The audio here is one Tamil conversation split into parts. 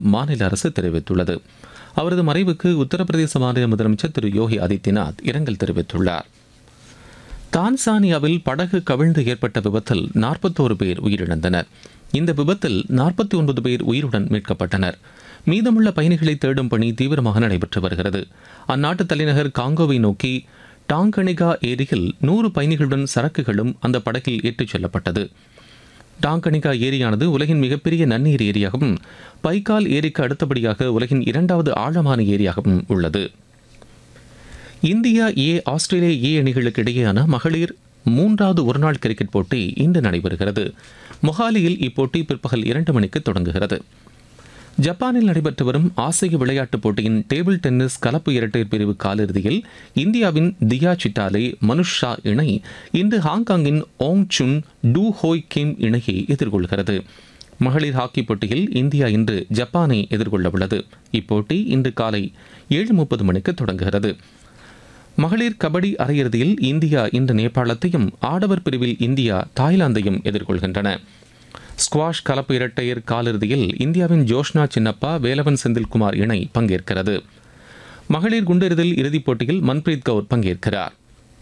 மாநில அரசு தெரிவித்துள்ளது அவரது மறைவுக்கு உத்தரப்பிரதேச மாநில முதலமைச்சர் திரு யோகி ஆதித்யநாத் இரங்கல் தெரிவித்துள்ளார் தான்சானியாவில் படகு கவிழ்ந்து ஏற்பட்ட விபத்தில் நாற்பத்தோரு பேர் உயிரிழந்தனர் இந்த விபத்தில் நாற்பத்தி ஒன்பது பேர் உயிருடன் மீட்கப்பட்டனர் மீதமுள்ள பயணிகளை தேடும் பணி தீவிரமாக நடைபெற்று வருகிறது அந்நாட்டு தலைநகர் காங்கோவை நோக்கி டாங்கனிகா ஏரியில் நூறு பயணிகளுடன் சரக்குகளும் அந்த படகில் ஏற்றிச் செல்லப்பட்டது டாங்கனிகா ஏரியானது உலகின் மிகப்பெரிய நன்னீர் ஏரியாகவும் பைக்கால் ஏரிக்கு அடுத்தபடியாக உலகின் இரண்டாவது ஆழமான ஏரியாகவும் உள்ளது இந்தியா ஏ ஆஸ்திரேலியா ஏ அணிகளுக்கு இடையேயான மகளிர் மூன்றாவது ஒருநாள் கிரிக்கெட் போட்டி இன்று நடைபெறுகிறது மொஹாலியில் இப்போட்டி பிற்பகல் இரண்டு மணிக்கு தொடங்குகிறது ஜப்பானில் நடைபெற்று வரும் ஆசிய விளையாட்டுப் போட்டியின் டேபிள் டென்னிஸ் கலப்பு இரட்டையர் பிரிவு காலிறுதியில் இந்தியாவின் தியா சிட்டாலே மனுஷ் ஷா இணை இன்று ஹாங்காங்கின் ஓங் சுன் டூ ஹோய் கிம் இணையை எதிர்கொள்கிறது மகளிர் ஹாக்கி போட்டியில் இந்தியா இன்று ஜப்பானை எதிர்கொள்ள உள்ளது இப்போட்டி இன்று காலை ஏழு முப்பது மணிக்கு தொடங்குகிறது மகளிர் கபடி அரையிறுதியில் இந்தியா இன்று நேபாளத்தையும் ஆடவர் பிரிவில் இந்தியா தாய்லாந்தையும் எதிர்கொள்கின்றன ஸ்குவாஷ் கலப்பு இரட்டையர் காலிறுதியில் இந்தியாவின் ஜோஷ்னா சின்னப்பா வேலவன் செந்தில்குமார் இணை பங்கேற்கிறது மகளிர் குண்டெறிதல் இறுதிப் போட்டியில் மன்பிரீத் கவுர் பங்கேற்கிறார்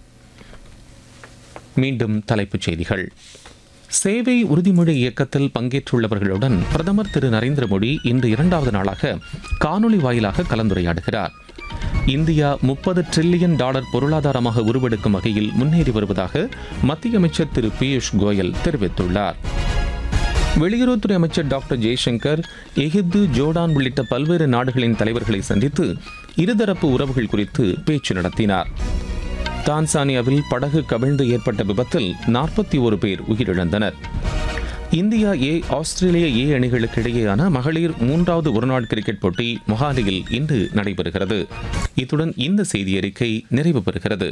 மீண்டும் தலைப்புச் செய்திகள் சேவை உறுதிமொழி இயக்கத்தில் பங்கேற்றுள்ளவர்களுடன் பிரதமர் திரு நரேந்திர மோடி இன்று இரண்டாவது நாளாக காணொலி வாயிலாக கலந்துரையாடுகிறார் இந்தியா முப்பது டிரில்லியன் டாலர் பொருளாதாரமாக உருவெடுக்கும் வகையில் முன்னேறி வருவதாக மத்திய அமைச்சர் திரு பியூஷ் கோயல் தெரிவித்துள்ளார் வெளியுறவுத்துறை அமைச்சர் டாக்டர் ஜெய்சங்கர் எகிப்து ஜோர்டான் உள்ளிட்ட பல்வேறு நாடுகளின் தலைவர்களை சந்தித்து இருதரப்பு உறவுகள் குறித்து பேச்சு நடத்தினார் தான்சானியாவில் படகு கவிழ்ந்து ஏற்பட்ட விபத்தில் நாற்பத்தி ஒரு பேர் உயிரிழந்தனர் இந்தியா ஏ ஆஸ்திரேலிய ஏ அணிகளுக்கு இடையேயான மகளிர் மூன்றாவது ஒருநாள் கிரிக்கெட் போட்டி மொஹாலியில் இன்று நடைபெறுகிறது இத்துடன் இந்த செய்தி அறிக்கை நிறைவு பெறுகிறது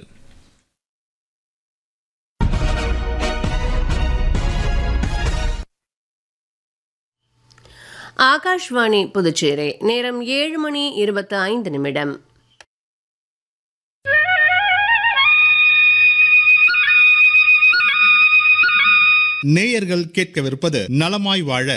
ஆகாஷ்வாணி புதுச்சேரி நேரம் ஏழு மணி இருபத்தி ஐந்து நிமிடம் நேயர்கள் கேட்கவிருப்பது நலமாய் வாழ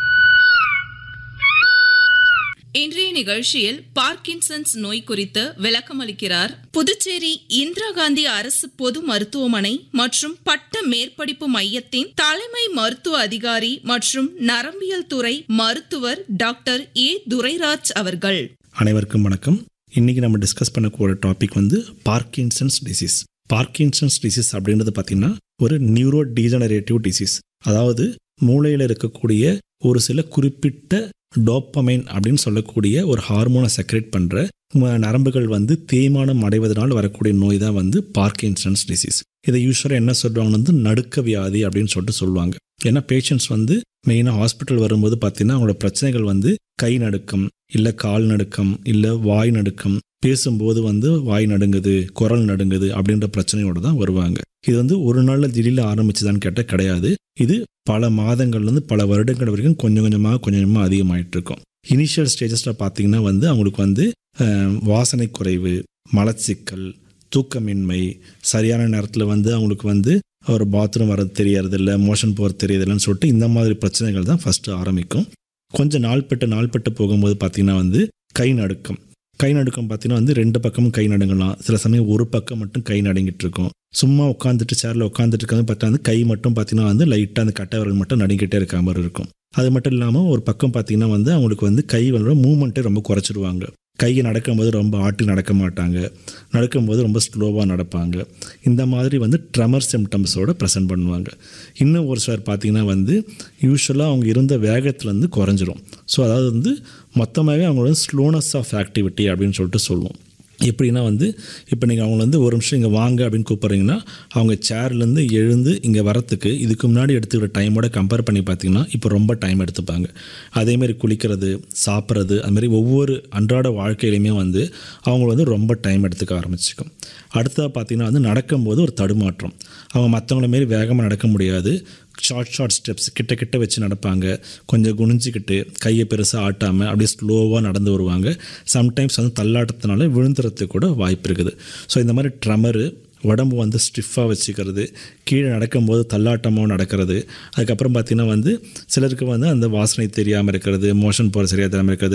இன்றைய நிகழ்ச்சியில் பார்க்கின்சன்ஸ் நோய் குறித்து விளக்கமளிக்கிறார் புதுச்சேரி இந்திரா காந்தி அரசு பொது மருத்துவமனை மற்றும் பட்ட மேற்படிப்பு மையத்தின் தலைமை மருத்துவ அதிகாரி மற்றும் நரம்பியல் துறை மருத்துவர் டாக்டர் ஏ துரைராஜ் அவர்கள் அனைவருக்கும் வணக்கம் இன்னைக்கு நம்ம டிஸ்கஸ் பண்ணக்கூடிய டாபிக் வந்து பார்க்கின்சன்ஸ் டிசீஸ் பார்க்கின்சன்ஸ் டிசீஸ் அப்படின்றது பார்த்தீங்கன்னா ஒரு நியூரோ டீஜனரேட்டிவ் டிசீஸ் அதாவது மூளையில் இருக்கக்கூடிய ஒரு சில குறிப்பிட்ட டோப்பமைன் அப்படின்னு சொல்லக்கூடிய ஒரு ஹார்மோனை செக்ரேட் பண்ணுற நரம்புகள் வந்து தேய்மானம் அடைவதனால் வரக்கூடிய நோய் தான் வந்து பார்க்கின்சன்ஸ் டிசீஸ் இதை யூஸ்வலாக என்ன சொல்கிறாங்க வந்து நடுக்க வியாதி அப்படின்னு சொல்லிட்டு சொல்லுவாங்க ஏன்னா பேஷண்ட்ஸ் வந்து மெயினாக ஹாஸ்பிட்டல் வரும்போது பார்த்தீங்கன்னா அவங்களோட பிரச்சனைகள் வந்து கை நடுக்கம் இல்லை கால் நடுக்கம் இல்லை வாய் நடுக்கம் பேசும்போது வந்து வாய் நடுங்குது குரல் நடுங்குது அப்படின்ற பிரச்சனையோட தான் வருவாங்க இது வந்து ஒரு நாளில் திடீர்னு ஆரம்பிச்சுதான்னு கேட்டால் கிடையாது இது பல மாதங்கள்லேருந்து பல வருடங்கள் வரைக்கும் கொஞ்சம் கொஞ்சமாக கொஞ்சம் கொஞ்சமாக அதிகமாயிட்டு இருக்கும் இனிஷியல் ஸ்டேஜஸில் பார்த்தீங்கன்னா வந்து அவங்களுக்கு வந்து வாசனை குறைவு மலச்சிக்கல் தூக்கமின்மை சரியான நேரத்தில் வந்து அவங்களுக்கு வந்து ஒரு பாத்ரூம் வர்றது தெரியறதில்ல மோஷன் போகிறது தெரியறதில்லன்னு சொல்லிட்டு இந்த மாதிரி பிரச்சனைகள் தான் ஃபஸ்ட்டு ஆரம்பிக்கும் கொஞ்சம் நாள்பட்டு நாள்பட்டு போகும்போது பார்த்திங்கன்னா வந்து கை நடுக்கம் கை நடுக்கம் பார்த்தீங்கன்னா வந்து ரெண்டு பக்கமும் கை நடுங்கலாம் சில சமயம் ஒரு பக்கம் மட்டும் கை நடுங்கிட்டு இருக்கும் சும்மா உட்காந்துட்டு சேரில் உட்காந்துட்டு இருக்காங்க பார்த்தா வந்து கை மட்டும் பார்த்தீங்கன்னா வந்து லைட்டாக அந்த கட்டை விரல் மட்டும் நடுங்கிட்டே இருக்க மாதிரி இருக்கும் அது மட்டும் இல்லாமல் ஒரு பக்கம் பார்த்தீங்கன்னா வந்து அவங்களுக்கு வந்து கை வந்து மூமெண்ட்டை ரொம்ப குறைச்சிடுவாங்க கையை நடக்கும்போது ரொம்ப ஆட்டி நடக்க மாட்டாங்க நடக்கும்போது ரொம்ப ஸ்லோவாக நடப்பாங்க இந்த மாதிரி வந்து ட்ரமர் சிம்டம்ஸோடு ப்ரெசென்ட் பண்ணுவாங்க இன்னும் ஒரு சிலர் பார்த்திங்கன்னா வந்து யூஸ்வலாக அவங்க இருந்த வேகத்துலேருந்து குறைஞ்சிரும் ஸோ அதாவது வந்து மொத்தமாகவே அவங்களோட ஸ்லோனஸ் ஆஃப் ஆக்டிவிட்டி அப்படின்னு சொல்லிட்டு சொல்லுவோம் எப்படின்னா வந்து இப்போ நீங்கள் அவங்கள வந்து ஒரு நிமிஷம் இங்கே வாங்க அப்படின்னு கூப்பிட்றீங்கன்னா அவங்க சேர்லேருந்து எழுந்து இங்கே வரத்துக்கு இதுக்கு முன்னாடி எடுத்துக்கிற டைமோட கம்பேர் பண்ணி பார்த்தீங்கன்னா இப்போ ரொம்ப டைம் எடுத்துப்பாங்க அதேமாரி குளிக்கிறது சாப்பிட்றது அதுமாரி ஒவ்வொரு அன்றாட வாழ்க்கையிலையுமே வந்து அவங்க வந்து ரொம்ப டைம் எடுத்துக்க ஆரம்பிச்சிக்கும் அடுத்ததாக பார்த்தீங்கன்னா வந்து நடக்கும்போது ஒரு தடுமாற்றம் அவங்க மற்றவங்கள மாரி வேகமாக நடக்க முடியாது ஷார்ட் ஷார்ட் ஸ்டெப்ஸ் கிட்ட கிட்ட வச்சு நடப்பாங்க கொஞ்சம் குனிஞ்சிக்கிட்டு கையை பெருசாக ஆட்டாமல் அப்படியே ஸ்லோவாக நடந்து வருவாங்க சம்டைம்ஸ் வந்து தள்ளாட்டத்தினால விழுந்துறதுக்கு கூட வாய்ப்பு இருக்குது ஸோ இந்த மாதிரி ட்ரமரு உடம்பு வந்து ஸ்டிஃபாக வச்சுக்கிறது கீழே நடக்கும்போது தள்ளாட்டமாக நடக்கிறது அதுக்கப்புறம் பார்த்திங்கன்னா வந்து சிலருக்கு வந்து அந்த வாசனை தெரியாமல் இருக்கிறது மோஷன் போகிற சரியாக தெரியாமல் இருக்கிறது